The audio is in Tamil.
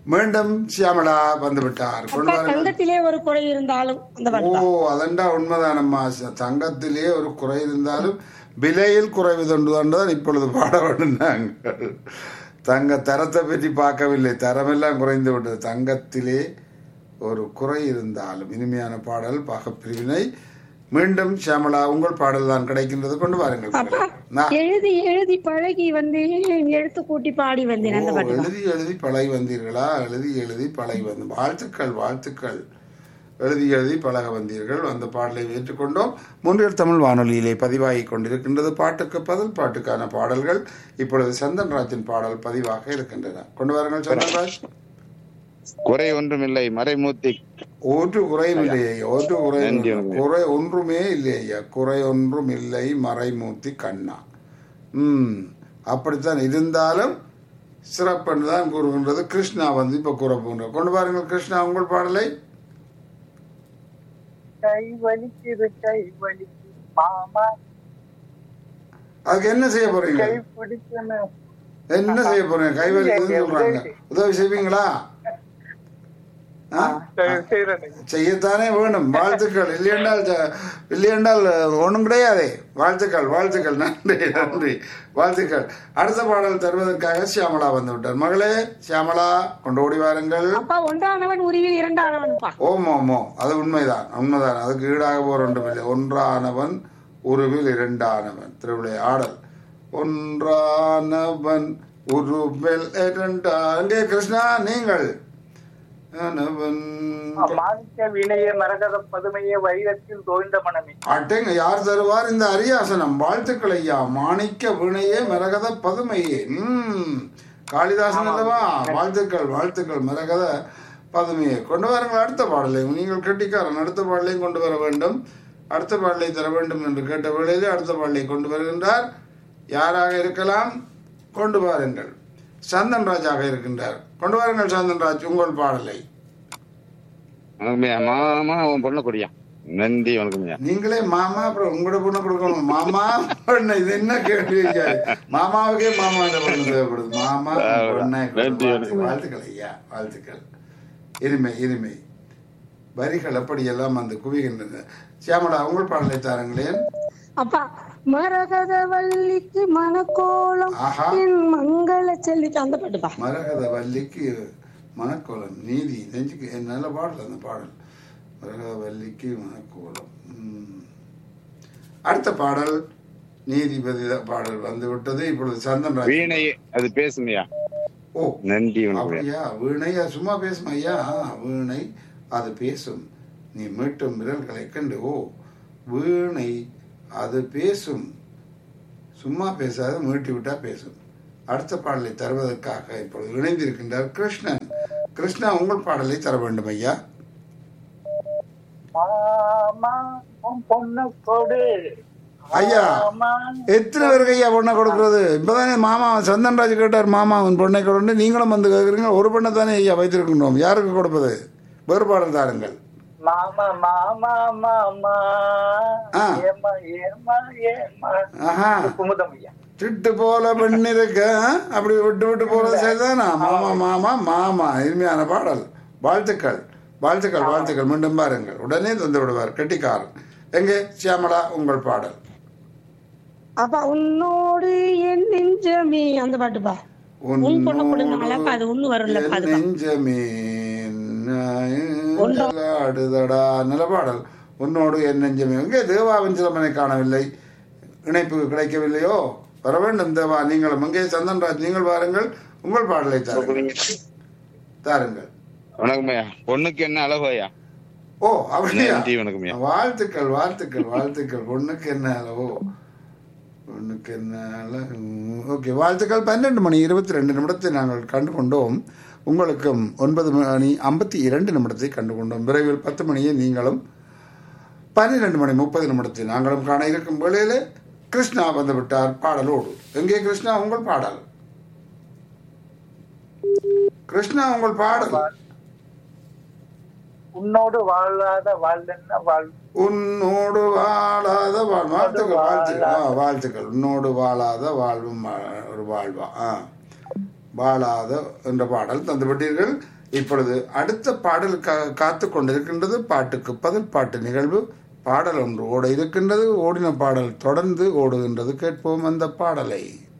மீண்டும் சியாமளா வந்து விட்டார் கொண்டு அப்பா வாருங்கள். தங்கத்திலே ஒரு குறை இருந்தாலும் அந்த ஓ பாட்டு தான். அதண்டா உண்மைதானம்மா ச- தங்கத்திலே ஒரு குறை இருந்தாலும் விலையில் குறைவு தான் இப்பொழுது பாட வேண்டும் நாங்கள் தங்க தரத்தை பற்றி பார்க்கவில்லை தரமெல்லாம் குறைந்து விட்டது தங்கத்திலே ஒரு குறை இருந்தாலும் இனிமையான பாடல் பாகப்பிரிவினை மீண்டும் சியாமளா உங்கள் பாடல் தான் கிடைக்கின்றது கொண்டு வாருங்கள் அப்பா நான் எழுதி எழுதி பழகி வந்து எழுத்து கூட்டி பாடி வந்தேன் அந்த ஓ, பாட்டு தான். எழுதி எழுதி பழகி வந்தீர்களா எழுதி எழுதி பழகி வந்து வாழ்த்துக்கள் வாழ்த்துக்கள் எழுதி எழுதி பழக வந்தீர்கள் அந்த பாடலை ஏற்றுக்கொண்டோம் முன்னில் தமிழ் வானொலியிலே பதிவாகிக் கொண்டிருக்கின்றது பாட்டுக்கு பதில் பாட்டுக்கான பாடல்கள் இப்பொழுது சந்தன்ராஜின் பாடல் பதிவாக இருக்கின்றன கொண்டு வாருங்கள் சந்தன்ராஜ் குறை ஒன்றுமில்லை மறைமூர்த்தி ஒன்று குறையும் இல்லையா ஒன்று குறை நன்றி வணக்கம். குறை ஒன்றுமே இல்லையா குறை ஒன்றும் இல்லை மறைமூர்த்தி கண்ணா ம் அப்படித்தான் இருந்தாலும் சிறப்புன்னு தான் கூறுகின்றது கிருஷ்ணா வந்து இப்ப கூற போகின்ற கொண்டு பாருங்கள் கிருஷ்ணா உங்கள் பாடலை கை வலிக்குது கை வலிக்குது மாமா அதுக்கு என்ன செய்ய போறீங்க கை பிடிக்கணும் என்ன செய்ய போறீங்க கைவலிக்குதுன்னு சொல்றாங்க உதவி செய்வீங்களா ஆ? செய்யறேன் செய்யத்தானே வேணும் வாழ்த்துக்கள் இல்லையென்றால் ஜ- இல்லையென்றால் ஒன்றும் கிடையாதே வாழ்த்துக்கள் வாழ்த்துக்கள் நன்றி நன்றி வாழ்த்துக்கள் அடுத்த பாடல் தருவதற்காக சியாமளா வந்து விட்டார் மகளே சியாமளா கொண்டு ஓடி வாருங்கள் அப்பா ஒன்றானவன் உருவில் இரண்டானவன்ப்பா ஓம் ஓமோ அது உண்மைதான் உண்மைதான் அதுக்கு ஈடாக போற ஒன்றும் இல்லை ஒன்றானவன் உருவில் இரண்டானவன் திருவிழை ஆடல் ஒன்றானவன் உருவில் இரண்டா அங்கே கிருஷ்ணா நீங்கள் ஆனவன் மாணிக்க வினைய மரகத பதுமைய வைரத்தில் தோய்ந்த மனமே அட்டேங்க யார் தருவார் இந்த அரியாசனம் வாழ்த்துக்கள் ஐயா மாணிக்க வினையே மரகத பதுமையே ம் காளிதாசன் அல்லவா வாழ்த்துக்கள் வாழ்த்துக்கள் மரகத பதுமையே கொண்டு வாருங்கள் அடுத்த பாடலை நீங்கள் கெட்டிக்காரன் அடுத்த பாடலையும் கொண்டு வர வேண்டும் அடுத்த பாடலை தர வேண்டும் என்று கேட்ட வேளையிலே அடுத்த பாடலை கொண்டு வருகின்றார் யாராக இருக்கலாம் கொண்டு வாருங்கள் சந்தன் ராஜாக இருக்கின்றார் கொண்டு வாருங்கள் சந்தன் ராஜ் உங்கள் பாடலை வணக்கம்யா மாமா உன் பொண்ணு கொடியா நன்றி வணக்கம்யா நீங்களே மாமா அப்புறம் உங்களோட பொண்ணு கொடுக்கணும் மாமா பொண்ணு இது என்ன கேள்வி மாமாவுக்கே மாமா இந்த பொண்ணு தேவைப்படுது மாமா பொண்ணை நன்றி, வாழ்த்து- வாழ்த்துக்கள் ஐயா வாழ்த்துக்கள் இனிமை இனிமை வரிகள் அப்படியெல்லாம் வந்து குவிகின்றன சியாமலா உங்கள் பாடலை தாருங்களேன் அப்பா மரகத வள்ளிக்கு மணக்கோலம் ஆஹா. என் மங்கள செல்லிக்கு அந்த பாட்டுப்பா மரகத வள்ளிக்கு மணக்கோலம் நீதி நெஞ்சுக்கு என் நல்ல பாடல் அந்த பாடல் மரகத வள்ளிக்கு மணக்கோலம் ம். அடுத்த பாடல் நீதிபதி பாடல் வந்து விட்டது இப்பொழுது சந்தன் ராஜ் வீணை அது பேசுமையா ஓ நன்றி வணக்கம்யா அப்படியா வீணையா சும்மா பேசும் ஐயா ஆ, வீணை அது பேசும் நீ மீட்டும் விரல்களை கண்டு ஓ வீணை அது பேசும் சும்மா பேசாது மீட்டி விட்டா பேசும் அடுத்த பாடலை தருவதற்காக இப்பொழுது இணைந்திருக்கின்றார் கிருஷ்ணன் கிருஷ்ணா உங்கள் பாடலை தர வேண்டும் ஐயா மாமா உன் பொண்ணு கொடு ஐயா மாமா எத்தனை பேருக்கு ஐயா பொண்ணை கொடுக்கறது இப்பதானே மாமா சந்தன்ராஜ் கேட்டார் மாமா உன் பொண்ணை கொடுன்னு நீங்களும் வந்து கேட்குறீங்க ஒரு பொண்ணை தானே ஐயா வைத்திருக்கின்றோம் யாருக்கு கொடுப்பது வேறுபாடு தாருங்கள் மாமா மாமா மாமா ஆ. ஏமா ஏமா ஏமா ஆஹா குமுதம் ஐயா திட்டு போல பெண் இருக்க அப்படி விட்டு விட்டு போறது சரிதானா மாமா மாமா மாமா இனிமையான பாடல் வாழ்த்துக்கள் வாழ்த்துக்கள் வாழ்த்துக்கள் மீண்டும் பாருங்கள் உடனே தந்து விடுவார் கெட்டிக்காரன் எங்கே சியாமலா உங்கள் பாடல் அப்பா உன்னோடு என் நெஞ்சமே அந்த பாட்டுப்பா உன் பொண்ணு கொடுங்களாப்பா அது ஒண்ணு வரும்லப்பா என் அதுதான் நெஞ்சமே ஆடுதடா நல்ல பாடல் உன்னோடு என் நெஞ்சமே எங்கே தேவாவின் சிலமனை காணவில்லை இணைப்பு கிடைக்கவில்லையோ வர வேண்டும் தேவா நீங்களும் எங்கே சந்தன்ராஜ் நீங்கள் வாருங்கள் உங்கள் பாடலை தாருங்கள் தாருங்கள் வணக்கம்யா பொண்ணுக்கு என்ன அழகோயா ஓ அப்படியா நன்றி வணக்கம்யா வாழ்த்துக்கள் வாழ்த்துக்கள் வாழ்த்துக்கள் பொண்ணுக்கு என்ன அளவோ பொண்ணுக்கு என்ன அழகு ஓகே வாழ்த்துக்கள் பன்னெண்டு மணி இருபத்தி ரெண்டு நிமிடத்தை நாங்கள் கண்டு கொண்டோம் உங்களுக்கும் ஒன்பது மணி ஐம்பத்தி இரண்டு நிமிடத்தை கண்டு கொண்டோம் விரைவில் பத்து மணியை நீங்களும் பன்னிரெண்டு மணி முப்பது நிமிடத்தை நாங்களும் காண இருக்கும் வேளையிலே கிருஷ்ணா வந்து விட்டார் பாடலோடு எங்கே கிருஷ்ணா உங்கள் பாடல் கிருஷ்ணா உங்கள் பாடல் உன்னோடு வாழாத வாழ்ந்தென்ன வாழ் உன்னோடு வாழாத வாழ் வாழ்த்துக்கள் வாழ்த்துக்கள் ஆ, வாழ்த்துக்கள் உன்னோடு வாழாத வாழ்வும் வா- ஒரு வாழ்வா ஆ வாழாத என்ற பாடல் தந்துவிட்டீர்கள் இப்பொழுது அடுத்த பாடலுக்காக காத்து கொண்டிருக்கின்றது பாட்டுக்கு பதில் பாட்டு நிகழ்வு பாடல் ஒன்று ஓட இருக்கின்றது ஓடின பாடல் தொடர்ந்து ஓடுகின்றது கேட்போம் அந்த பாடலை